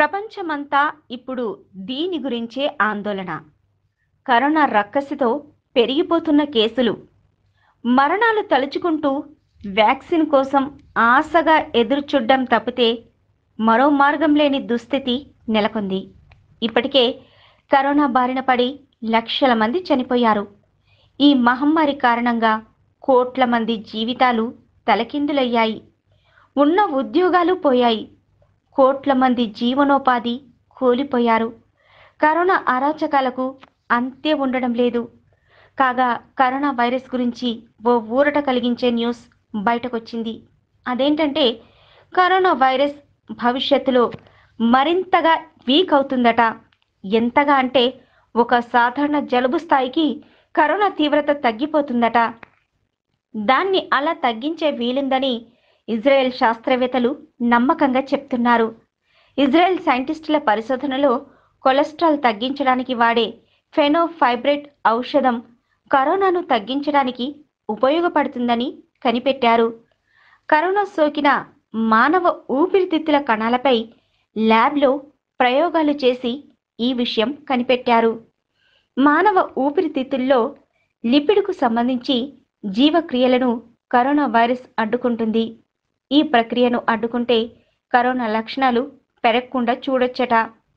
ప్రపంచమంతా ఇప్పుడు దీని గురించే ఆందోళన కరోనా రక్కసితో పెరిగిపోతున్న కేసులు మరణాలు తలుచుకుంటూ వ్యాక్సిన్ కోసం ఆశగా ఎదురుచూడ్డం తప్పితే మరో మార్గం లేని దుస్థితి నెలకొంది ఇప్పటికే కరోనా బారిన పడి లక్షల మంది చనిపోయారు ఈ మహమ్మారి కారణంగా కోట్ల మంది జీవితాలు తలకిందులయ్యాయి ఉన్న ఉద్యోగాలు పోయాయి కోట్ల మంది జీవనోపాధి కూలిపోయారు కరోనా అరాచకాలకు అంతే ఉండడం లేదు కాగా కరోనా వైరస్ గురించి ఓ ఊరట కలిగించే న్యూస్ బయటకొచ్చింది అదేంటంటే కరోనా వైరస్ భవిష్యత్తులో మరింతగా వీక్ అవుతుందట ఎంతగా అంటే ఒక సాధారణ జలుబు స్థాయికి కరోనా తీవ్రత తగ్గిపోతుందట దాన్ని అలా తగ్గించే వీలుందని ఇజ్రాయెల్ శాస్త్రవేత్తలు నమ్మకంగా చెప్తున్నారు ఇజ్రాయెల్ సైంటిస్టుల పరిశోధనలో కొలెస్ట్రాల్ తగ్గించడానికి వాడే ఫెనోఫైబ్రేట్ ఔషధం కరోనాను తగ్గించడానికి ఉపయోగపడుతుందని కనిపెట్టారు కరోనా సోకిన మానవ ఊపిరితిత్తుల కణాలపై ల్యాబ్లో ప్రయోగాలు చేసి ఈ విషయం కనిపెట్టారు మానవ ఊపిరితిత్తుల్లో లిపిడ్కు సంబంధించి జీవక్రియలను కరోనా వైరస్ అడ్డుకుంటుంది ఈ ప్రక్రియను అడ్డుకుంటే కరోనా లక్షణాలు పెరగకుండా చూడొచ్చట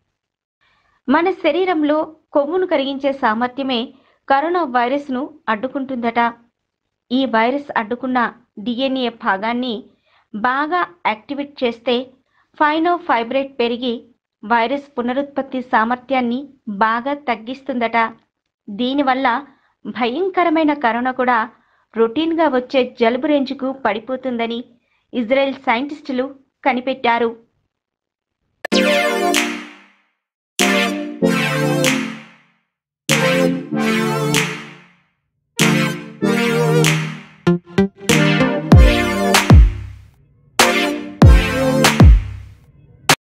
మన శరీరంలో కొవ్వును కరిగించే సామర్థ్యమే కరోనా వైరస్ను అడ్డుకుంటుందట ఈ వైరస్ అడ్డుకున్న డిఎన్ఏ భాగాన్ని బాగా యాక్టివేట్ చేస్తే ఫైనోఫైబ్రేట్ పెరిగి వైరస్ పునరుత్పత్తి సామర్థ్యాన్ని బాగా తగ్గిస్తుందట దీనివల్ల భయంకరమైన కరోనా కూడా రొటీన్గా వచ్చే జలుబు రేంజ్కు పడిపోతుందని ఇజ్రాయెల్ సైంటిస్టులు కనిపెట్టారు